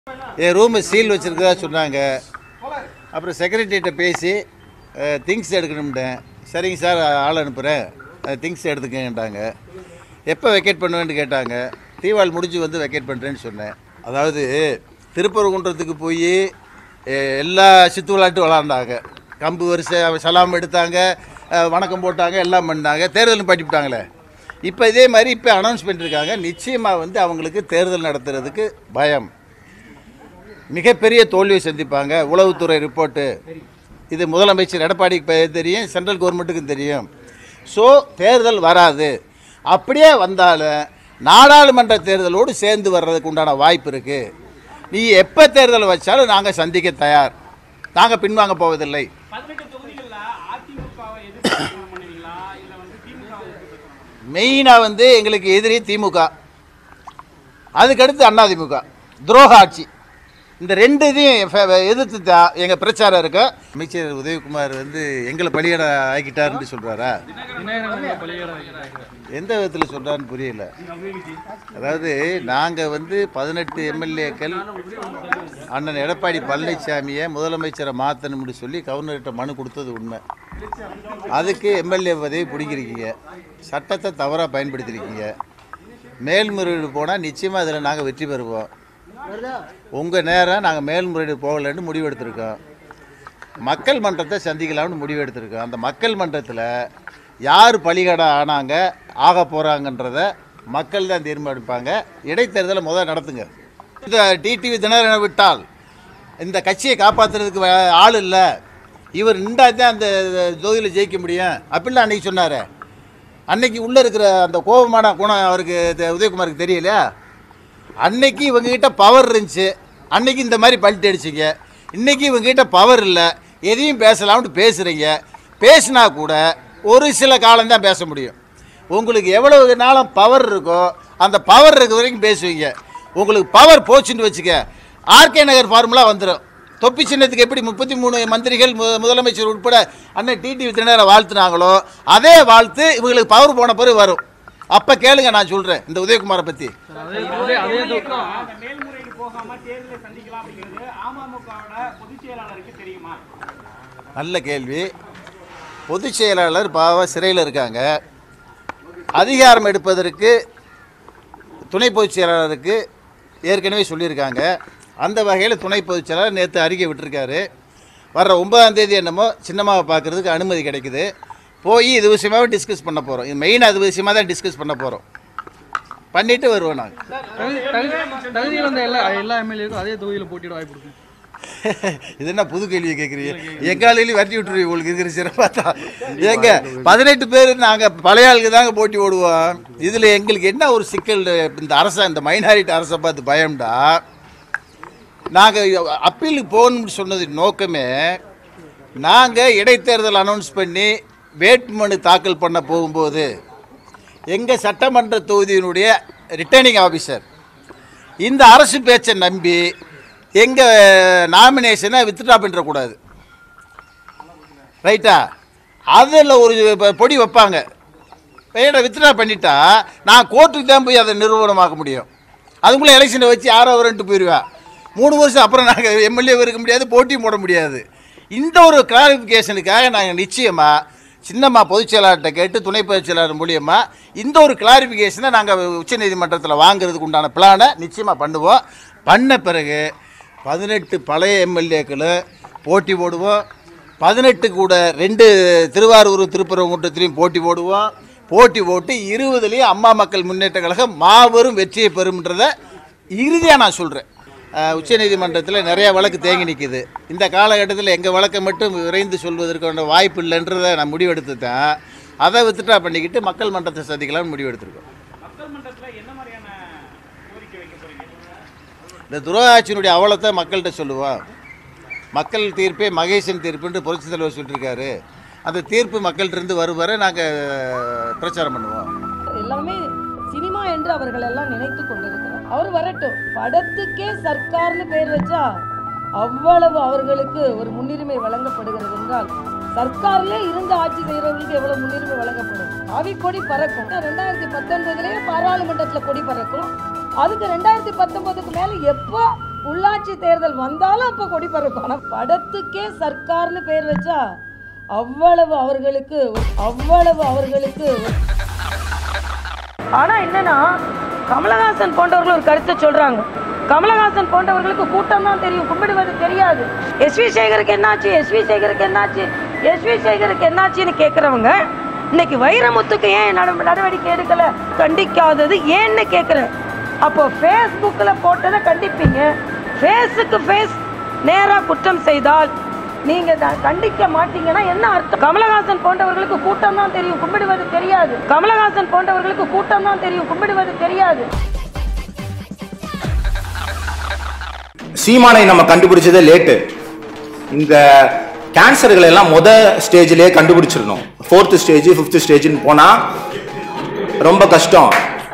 என் ரூமை சீல் வச்சுருக்கதா சொன்னாங்க அப்புறம் செக்ரட்டரிகிட்ட பேசி திங்ஸ் எடுக்கணும்ட்டேன் சரிங்க சார் ஆள் அனுப்புகிறேன் திங்ஸ் எடுத்துக்கங்கட்டாங்க எப்போ வெக்கேட் பண்ணுவேன்னு கேட்டாங்க தீபாவளி முடிஞ்சு வந்து வெக்கேட் பண்ணுறேன்னு சொன்னேன் அதாவது திருப்பரங்குன்றத்துக்கு போய் எல்லா சித்து விளையாட்டு விளாண்டாங்க கம்பு வரிசை சலாம் எடுத்தாங்க அஹ், வணக்கம் போட்டாங்க எல்லாம் பண்ணாங்க தேர்தலும் பண்ணிவிட்டாங்களே இப்போ இதே மாதிரி இப்போ அனௌன்ஸ் பண்ணியிருக்காங்க நிச்சயமாக வந்து அவங்களுக்கு தேர்தல் நடத்துறதுக்கு பயம் மிகப்பெரிய தோல்வியை சந்திப்பாங்க உளவுத்துறை ரிப்போர்ட்டு இது முதலமைச்சர் எடப்பாடிக்கு ப- தெரியும் சென்ட்ரல் கவர்மெண்ட்டுக்கும் தெரியும் ஸோ தேர்தல் வராது அப்படியே வந்தாலும் நாடாளுமன்ற தேர்தலோடு சேர்ந்து வர்றதுக்கு உண்டான வாய்ப்பு இருக்குது நீ எப்போ தேர்தல் வச்சாலும் நாங்கள் சந்திக்க தயார் நாங்கள் பின்வாங்க போவதில்லை பதினெட்டு தொகுதிகளில் அதிமுகவை எதிர்த்து தீர்மானம் பண்ணுவீங்களா இல்லை வந்து திமுகவை எதிர்த்து தீர்மானம் மெயினாக வந்து எங்களுக்கு எதிரி திமுக அதுக்கடுத்து அதிமுக துரோக ஆட்சி இந்த ரெண்டு இதையும் ஃப- எதிர்த்து தான் எங்கள் பிரச்சாரம் இருக்கு அமைச்சர் உதயகுமார் வந்து எங்களை பலியிட ஆக்கிட்டாருன்னு சொல்கிறாரா எந்த விதத்தில் சொல்கிறான்னு புரியல அதாவது நாங்கள் வந்து பதினெட்டு எம்எல்ஏக்கள் அண்ணன் எடப்பாடி பழனிசாமியை முதலமைச்சரை மாற்றணும்னு சொல்லி கவர்னர்கிட்ட மனு கொடுத்தது உண்மை அதுக்கு எம்எல்ஏ பதவி பிடிக்கிறீங்க சட்டத்தை தவறாக பயன்படுத்திருக்கீங்க மேல்முறையீடு போனால் நிச்சயமாக அதில் நாங்கள் வெற்றி பெறுவோம் உங்கள் நேரம் நாங்கள் மேல்முறையீடு போகலைன்னு முடிவெடுத்திருக்கோம் மக்கள் மன்றத்தை சந்திக்கலாம்னு முடிவெடுத்திருக்கோம் அந்த மக்கள் மன்றத்தில் யார் பலிகடா ஆனாங்க ஆக போகிறாங்கன்றத மக்கள் தான் தீர்மானிப்பாங்க இடைத்தேர்தலை முதல் நடத்துங்க இந்த டிடிவி தினகரனை விட்டால் இந்த கட்சியை காப்பாற்றுறதுக்கு வே- ஆள் இல்லை இவர் நின்றா தான் அந்த தொகுதியில் ஜெயிக்க முடியும் அப்படிலாம் அன்னைக்கு சொன்னார் அன்னைக்கு உள்ளே இருக்கிற அந்த கோபமான குணம் அவருக்கு தெ- உதயகுமாருக்கு தெரியல அன்னைக்கு இவங்ககிட்ட பவர் இருந்துச்சு அன்னைக்கு இந்த மாதிரி பல்ட் அடிச்சிங்க இன்னைக்கு இவங்ககிட்ட பவர் இல்லை எதையும் பேசலாம்னு பேசுகிறீங்க பேசினா கூட ஒரு சில காலம்தான் பேச முடியும் உங்களுக்கு எவ்வளவு நாளும் பவர் இருக்கோ அந்த பவர் இருக்க வரைக்கும் பேசுவீங்க உங்களுக்கு பவர் போச்சுன்னு வச்சுக்க ஆர்கே நகர் ஃபார்முலா வந்துடும் தொப்பி சின்னத்துக்கு எப்படி முப்பத்தி மூணு மந்திரிகள் மு முதலமைச்சர் உட்பட அண்ணன் டிடிவி தினகரை வாழ்த்துனாங்களோ அதே வாழ்த்து இவங்களுக்கு பவர் போன பிறகு வரும் அப்போ கேளுங்க நான் சொல்கிறேன் இந்த உதயகுமாரை பற்றி அந்த மேல்முறையீடு போகாம தேர்தலை சந்திக்கலாம் அப்படிங்கிறது அமமுகவோட பொதுச் செயலாளருக்கு தெரியுமா நல்ல கேள்வி பொதுச் செயலாளர் பாவ சிறையில் இருக்காங்க அதிகாரம் எடுப்பதற்கு துணை பொதுச் செயலாளருக்கு ஏற்கனவே சொல்லியிருக்காங்க அந்த வகையில் துணை பொதுச் செயலாளர் நேற்று அறிக்கை விட்டிருக்காரு வர்ற ஒன்பதாம் தேதி என்னமோ சின்னம்மாவை பார்க்குறதுக்கு அனுமதி கிடைக்குது போய் இது விஷயமாவே டிஸ்கஸ் பண்ண போகிறோம் இது மெயின் அது விஷயமா தான் டிஸ்கஸ் பண்ண போகிறோம் பண்ணிவிட்டு வருவோம் நாங்கள் தகுதி- தகுதி- தகுதியில் வந்த எல்லா எல்லா எம்எல்ஏக்கும் அதே தொகுதியில் போட்டியிட வாய்ப்பு இருக்கு இது என்ன புது கேள்வியை கேட்குறீங்க எங்காலையிலையும் வரட்டி விட்டுருவீங்க உங்களுக்கு இருக்கிற சிறப்பாக தான் ஏங்க பதினெட்டு பேர் நாங்கள் பழைய ஆளுக்கு தாங்க போட்டி ஓடுவோம் இதில் எங்களுக்கு என்ன ஒரு சிக்கல் இந்த அரசை இந்த மைனாரிட்டி அரசை பார்த்து பயம்டா நாங்கள் அப்பீலுக்கு போகணும்னு சொன்னது நோக்கமே நாங்கள் இடைத்தேர்தல் அனௌன்ஸ் பண்ணி வேட்புமனு தாக்கல் பண்ண போகும்போது எங்கள் சட்டமன்ற தொகுதியினுடைய ரிட்டர்னிங் ஆஃபீஸர் இந்த அரசு பேச்சை நம்பி எங்கள் நாமினேஷனை வித்ட்ரா பண்ணிடக்கூடாது ரைட்டா அதில் ஒரு ப- பொடி வைப்பாங்க பெயரை வித்ட்ரா பண்ணிட்டா நான் கோர்ட்டுக்கு தான் போய் அதை நிறுவனமாக்க முடியும் அதுக்குள்ளே எலெக்ஷனை வச்சு யாரோ வரன்ட்டு போயிடுவேன் மூணு வருஷம் அப்புறம் நாங்கள் எம்எல்ஏ இருக்க முடியாது போட்டியும் போட முடியாது இந்த ஒரு கிளாரிஃபிகேஷனுக்காக நாங்கள் நிச்சயமாக சின்னம்மா பொதுச் செயலாளர்கிட்ட கேட்டு துணை பொதுச் செயலாளர் மூலியமாக இந்த ஒரு கிளாரிஃபிகேஷனை நாங்கள் உச்சநீதிமன்றத்தில் வாங்குறதுக்கு உண்டான பிளானை நிச்சயமாக பண்ணுவோம் பண்ண பிறகு பதினெட்டு பழைய எம்எல்ஏக்களும் போட்டி போடுவோம் பதினெட்டு கூட ரெண்டு திருவாரூர் திருப்பரங்குன்றத்திலையும் போட்டி போடுவோம் போட்டி போட்டு இருபதுலேயும் அம்மா மக்கள் முன்னேற்ற கழகம் மாபெரும் வெற்றியை பெறும்ன்றதை இறுதியாக நான் சொல்கிறேன் உச்சநீதிமன்றத்தில் நிறைய வழக்கு தேங்கி நிற்குது இந்த காலகட்டத்தில் எங்கள் வழக்கை மட்டும் விரைந்து சொல்வதற்கான வாய்ப்பு இல்லைன்றதை நான் முடிவெடுத்து தான் அதை வித்துட்டா பண்ணிக்கிட்டு மக்கள் மன்றத்தை சந்திக்கலாம்னு முடிவெடுத்திருக்கோம் மக்கள் மன்றத்தில் என்ன மாதிரியான கோரிக்கை வைக்க போறீங்க இந்த துரோகாட்சியினுடைய அவலத்தை மக்கள்கிட்ட சொல்லுவோம் மக்கள் தீர்ப்பே மகேசன் தீர்ப்புன்னு புரட்சித் தலைவர் சொல்லியிருக்காரு அந்த தீர்ப்பு மக்கள்கிட்ட இருந்து வரும் வரை நாங்கள் பிரச்சாரம் பண்ணுவோம் எல்லாமே சினிமா என்று அவர்கள் எல்லாம் நினைத்து கொண்டிருக்கிறார் அவர் வரட்டும் படத்துக்கே சர்க்கார்னு பேர் வச்சா அவ்வளவு அவர்களுக்கு ஒரு முன்னுரிமை வழங்கப்படுகிறது என்றால் சர்க்கார்ல இருந்து ஆட்சி செய்யறவங்களுக்கு எவ்வளவு முன்னுரிமை வழங்கப்படும் அவி கொடி பறக்கும் ரெண்டாயிரத்தி பத்தொன்பதுலயே பாராளுமன்றத்துல கொடி பறக்கும் அதுக்கு ரெண்டாயிரத்தி பத்தொன்பதுக்கு மேல எப்போ உள்ளாட்சி தேர்தல் வந்தாலும் அப்போ கொடி பறக்கும் ஆனால் படத்துக்கே சர்க்கார்னு பேர் வச்சா அவ்வளவு அவர்களுக்கு அவ்வளவு அவர்களுக்கு ஆனா என்னன்னா கமலஹாசன் போன்றவர்கள் ஒரு கருத்தை சொல்றாங்க கமலஹாசன் போன்றவர்களுக்கு கூட்டம் தான் தெரியும் கும்பிடுவது தெரியாது எஸ்வி சேகருக்கு என்னாச்சு எஸ்வி சேகருக்கு என்னாச்சு எஸ்வி சேகருக்கு என்னாச்சுன்னு கேட்குறவங்க இன்னைக்கு வைரமுத்துக்கு ஏன் நட- நடவடிக்கை எடுக்கல கண்டிக்காதது ஏன்னு கேட்குறேன் அப்போ ஃபேஸ்புக்கில் போட்டதை கண்டிப்பீங்க ஃபேஸுக்கு ஃபேஸ் நேராக குற்றம் செய்தால் நீங்க த- கண்டிக்க மாட்டீங்கன்னா என்ன அர்த்தம் கமலஹாசன் போன்றவர்களுக்கு கூட்டம் தான் தெரியும் கும்பிடுவது தெரியாது கமலஹாசன் போன்றவர்களுக்கு கூட்டம் தான் தெரியும் கும்பிடுவது தெரியாது சீமானை நம்ம கண்டுபிடிச்சதே லேட்டு இந்த கேன்சர்களை எல்லாம் முத ஸ்டேஜ்லயே கண்டுபிடிச்சிடணும் ஃபோர்த்து ஸ்டேஜ் ஃபிஃப்த் ஸ்டேஜ்னு போனா ரொம்ப கஷ்டம்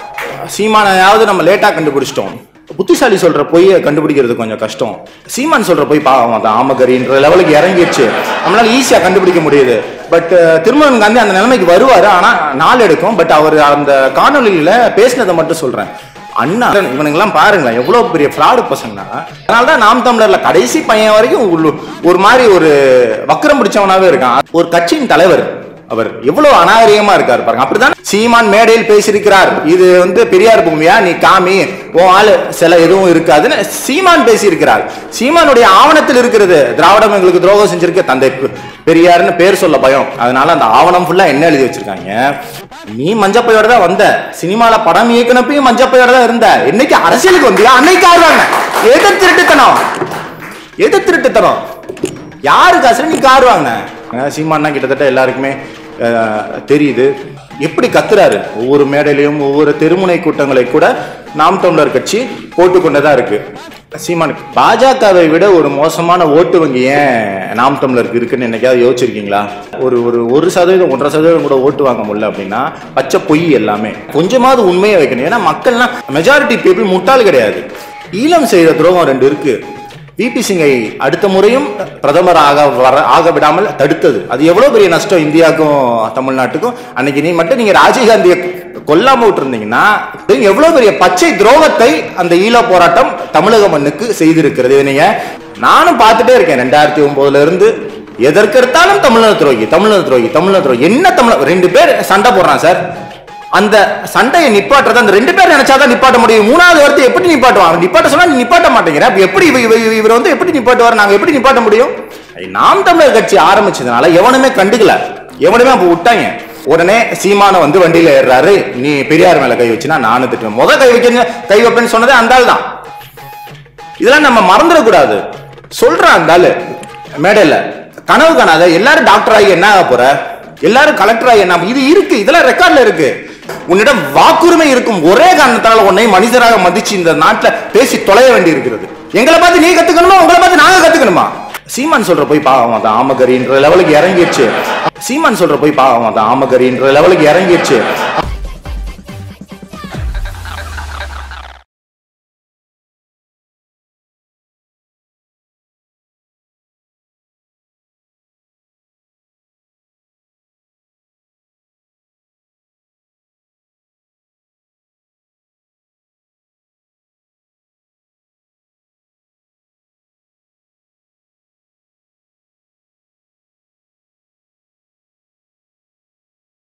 சீமானையாவது நம்ம லேட்டா கண்டுபிடிச்சிட்டோம் புத்திசாலி சொல்ற பொய்யை கண்டுபிடிக்கிறது கொஞ்சம் கஷ்டம் சீமான் சொல்ற பொய் பாவம் அது ஆமகரின்ற லெவலுக்கு இறங்கிடுச்சு நம்மளால ஈஸியா கண்டுபிடிக்க முடியுது பட் திருமணன் காந்தி அந்த நிலைமைக்கு வருவாரு ஆனா நாள் எடுக்கும் பட் அவர் அந்த காணொலியில பேசினதை மட்டும் சொல்றேன் அண்ணா இவனுங்கெல்லாம் பாருங்களேன் எவ்வளவு பெரிய ஃப்ராடு பசங்கன்னா அதனால தான் நாம் தமிழர்ல கடைசி பையன் வரைக்கும் உள்ள- ஒரு மாதிரி ஒரு வக்கரம் பிடிச்சவனாவே இருக்கான் ஒரு கட்சியின் தலைவர் அவர் எவ்வளவு அநாகரிகமா இருக்காரு பாருங்க அப்படிதான் சீமான் மேடையில் பேசியிருக்கிறார் இது வந்து பெரியார் பூமியா நீ காமி உன் ஆளு சில எதுவும் இருக்காதுன்னு சீமான் பேசியிருக்கிறார் சீமானுடைய ஆவணத்தில் இருக்கிறது திராவிடம் எங்களுக்கு துரோகம் செஞ்சிருக்க தந்தை பெ- பெரியார்னு பேர் சொல்ல பயம் அதனால அந்த ஆவணம் ஃபுல்லா என்ன எழுதி வச்சிருக்காங்க நீ மஞ்சப்பையோட தான் வந்த சினிமால படம் இயக்குனப்பையும் மஞ்சப்பையோட தான் இருந்த என்னைக்கு அரசியலுக்கு வந்தியா அன்னைக்கு ஆடுறாங்க எது திருட்டுத்தனம் எது திருட்டுத்தனம் யாரு காசு நீ கார் வாங்கின சீமானா கிட்டத்தட்ட எல்லாருக்குமே அஹ், தெரியுது எப்படி கத்துறாரு ஒவ்வொரு மேடையிலையும் ஒவ்வொரு தெருமுனை கூட்டங்களை கூட நாம் தமிழர் கட்சி போட்டு கொண்டதா இருக்கு சீமான் பாஜகவை விட ஒரு மோசமான ஓட்டு வங்கி ஏன் நாம் தமிழருக்கு இருக்குன்னு என்னைக்காவது யோசிச்சிருக்கீங்களா ஒரு ஒரு ஒரு சதவீதம் ஒன்றரை சதவீதம் கூட ஓட்டு வாங்க முடியல அப்படின்னா பச்சை பொய் எல்லாமே கொஞ்சமாவது உண்மையை வைக்கணும் ஏன்னா மக்கள்லாம் மெஜாரிட்டி பீப்புள் முட்டாள் கிடையாது ஈழம் செய்த துரோகம் ரெண்டு இருக்கு விபி சிங்கை அடுத்த முறையும் பிரதமர் ஆக வர ஆக விடாமல் தடுத்தது அது எவ்வளவு பெரிய நஷ்டம் இந்தியாவுக்கும் தமிழ்நாட்டுக்கும் அன்னைக்கு நீ மட்டும் நீங்க ராஜீவ்காந்தியை கொல்லாம விட்டுருந்தீங்கன்னா எவ்வளவு பெரிய பச்சை துரோகத்தை அந்த ஈழ போராட்டம் தமிழக மண்ணுக்கு செய்திருக்கிறது இதை நீங்க நானும் பார்த்துட்டே இருக்கேன் ரெண்டாயிரத்தி ஒன்பதுல இருந்து எதற்கெடுத்தாலும் தமிழக துரோகி தமிழக துரோகி தமிழக துரோகி என்ன தமிழ் ரெண்டு பேர் சண்டை போடுறான் சார் அந்த சண்டையை நிப்பாட்டுறது அந்த ரெண்டு பேர் நினைச்சாதான் நிப்பாட்ட முடியும் மூணாவது வார்த்தை எப்படி நிப்பாட்டுவான் அவன் நிப்பாட்ட சொன்னா நீ நிப்பாட்ட மாட்டேங்கிற அப்ப எப்படி இவ- இவ- இவர் வந்து எப்படி நிப்பாட்டுவார் நாங்க எப்படி நிப்பாட்ட முடியும் நாம் தமிழர் கட்சி ஆரம்பிச்சதுனால எவனுமே கண்டுக்கல எவனுமே அப்ப விட்டாங்க உடனே சீமான வந்து வண்டியில ஏறுறாரு நீ பெரியார் மேல கை வச்சுனா நானும் திட்டுவேன் முத கை வைக்க கை வைப்பேன்னு சொன்னதே அந்த ஆள் தான் இதெல்லாம் நம்ம மறந்துடக்கூடாது சொல்றான் அந்த ஆளு மேடையில கனவு காணாத எல்லாரும் டாக்டர் ஆகி என்ன ஆக போற எல்லாரும் கலெக்டர் ஆகி என்ன இது இருக்கு இதெல்லாம் ரெக்கார்ட்ல இருக்கு உன்னிடம் வாக்குரிமை இருக்கும் ஒரே காரணத்தால உன்னை மனிதராக மதிச்சு இந்த நாட்டுல பேசி தொலைய வேண்டி இருக்கிறது எங்களை பார்த்து நீ கத்துக்கணுமா உங்களை பார்த்து நாங்க கத்துக்கணுமா சீமான் சொல்ற போய் பாவம் அது ஆமகரின்ற லெவலுக்கு இறங்கிடுச்சு சீமான் சொல்ற போய் பாவம் அது ஆமகரின்ற லெவலுக்கு இறங்கிடுச்சு